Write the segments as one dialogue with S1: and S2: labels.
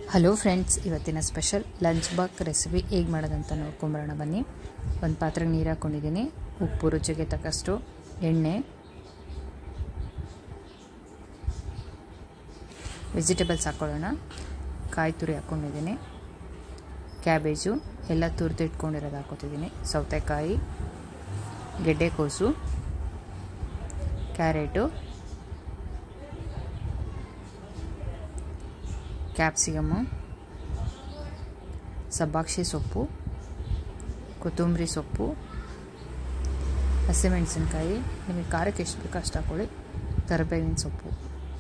S1: hello friends ಇವತ್ತಿನ special lunch box recipe ಹೇಗೆ ಮಾಡೋದಂತ ನೋಡ್ಕೊಂಬರೋಣ ಬನ್ನಿ ಒಂದು ಪಾತ್ರೆಗೆ ನೀರು ಹಾಕ್ಕೊಂಡಿದ್ದೀನಿ ಉಪ್ಪು ರುಚಿಗೆ ತಕ್ಕಷ್ಟು ಎಣ್ಣೆ ವೆಜಿಟೇಬಲ್ಸ್ ಹಾಕ್ಕೊಳ್ಳೋಣ ಕಾಯಿ ತುರಿ ಹಾಕ್ಕೊಂಡಿದ್ದೀನಿ ಕ್ಯಾಬೇಜು ಎಲ್ಲ ತುರಿದು ಇಟ್ಕೊಂಡಿರೋದು ಹಾಕೋತಿದ್ದೀನಿ ಸೌತೆಕಾಯಿ ಗೆಡ್ಡೆಕೋಸು ಕ್ಯಾರೆಟು ಕ್ಯಾಪ್ಸಿಕಮ್ಮು ಸಬ್ಬಾಕ್ಷಿ ಸೊಪ್ಪು ಕೊತ್ತಂಬರಿ ಸೊಪ್ಪು ಹಸಿಮೆಣಸಿನ್ಕಾಯಿ ನಿಮಗೆ ಖಾರಕ್ಕೆ ಎಷ್ಟು ಬೇಕೋ ಅಷ್ಟು ಹಾಕ್ಕೊಳ್ಳಿ ಕರಿಬೇವಿನ ಸೊಪ್ಪು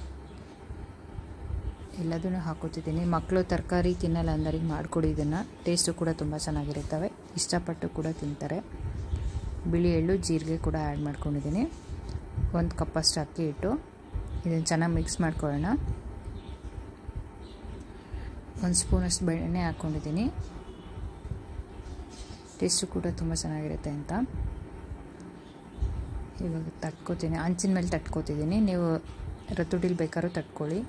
S1: ಎಲ್ಲದನ್ನೂ ಹಾಕೋತಿದ್ದೀನಿ ಮಕ್ಕಳು ತರಕಾರಿ ತಿನ್ನಲ್ಲ ಅಂದರಿಗೆ ಮಾಡಿಕೊಡಿ ಇದನ್ನು ಟೇಸ್ಟು ಕೂಡ ತುಂಬ ಚೆನ್ನಾಗಿರುತ್ತವೆ ಇಷ್ಟಪಟ್ಟು ಕೂಡ ತಿಂತಾರೆ ಬಿಳಿ ಎಳ್ಳು ಜೀರಿಗೆ ಕೂಡ ಆ್ಯಡ್ ಮಾಡ್ಕೊಂಡಿದ್ದೀನಿ ಒಂದು ಕಪ್ಪಷ್ಟು ಅಕ್ಕಿ ಇಟ್ಟು ಇದನ್ನು ಚೆನ್ನಾಗಿ ಮಿಕ್ಸ್ ಮಾಡ್ಕೊಳ್ಳೋಣ ಒಂದು ಸ್ಪೂನಷ್ಟು ಬೆಣ್ಣೆ ಹಾಕ್ಕೊಂಡಿದ್ದೀನಿ ಟೇಸ್ಟು ಕೂಡ ತುಂಬ ಚೆನ್ನಾಗಿರುತ್ತೆ ಅಂತ ಇವಾಗ ತಟ್ಕೋತೀನಿ ಹಂಚಿನ ಮೇಲೆ ತಟ್ಕೋತಿದ್ದೀನಿ ನೀವು ರತುಡಿಲಿ ಬೇಕಾದ್ರೂ ತಟ್ಕೊಳ್ಳಿ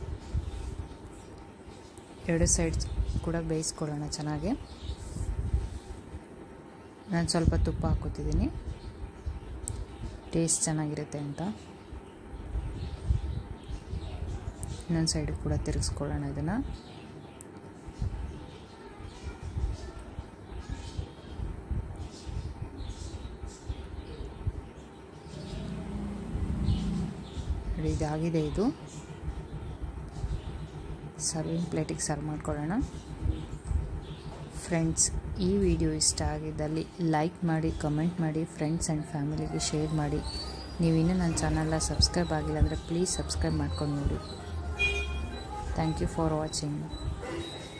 S1: ಎರಡು ಸೈಡ್ ಕೂಡ ಬೇಯಿಸ್ಕೊಳ್ಳೋಣ ಚೆನ್ನಾಗಿ ನಾನು ಸ್ವಲ್ಪ ತುಪ್ಪ ಹಾಕೋತಿದ್ದೀನಿ ಟೇಸ್ಟ್ ಚೆನ್ನಾಗಿರುತ್ತೆ ಅಂತ ಇನ್ನೊಂದು ಸೈಡ್ ಕೂಡ ತಿರುಗಿಸ್ಕೊಳ್ಳೋಣ ಇದನ್ನು ಇದಾಗಿದೆ ಇದು ಸರ್ವಿಂಗ್ ಪ್ಲೇಟಿಗೆ ಸರ್ವ್ ಮಾಡ್ಕೊಳ್ಳೋಣ ಫ್ರೆಂಡ್ಸ್ ಈ ವಿಡಿಯೋ ಇಷ್ಟ ಆಗಿದ್ದಲ್ಲಿ ಲೈಕ್ ಮಾಡಿ ಕಮೆಂಟ್ ಮಾಡಿ ಫ್ರೆಂಡ್ಸ್ ಆ್ಯಂಡ್ ಫ್ಯಾಮಿಲಿಗೆ ಶೇರ್ ಮಾಡಿ ನೀವು ಇನ್ನೂ ನನ್ನ ಚಾನಲ್ನ ಸಬ್ಸ್ಕ್ರೈಬ್ ಆಗಿಲ್ಲ ಅಂದರೆ ಪ್ಲೀಸ್ ಸಬ್ಸ್ಕ್ರೈಬ್ ಮಾಡ್ಕೊಂಡು ನೋಡಿ ಥ್ಯಾಂಕ್ ಯು ಫಾರ್ ವಾಚಿಂಗ್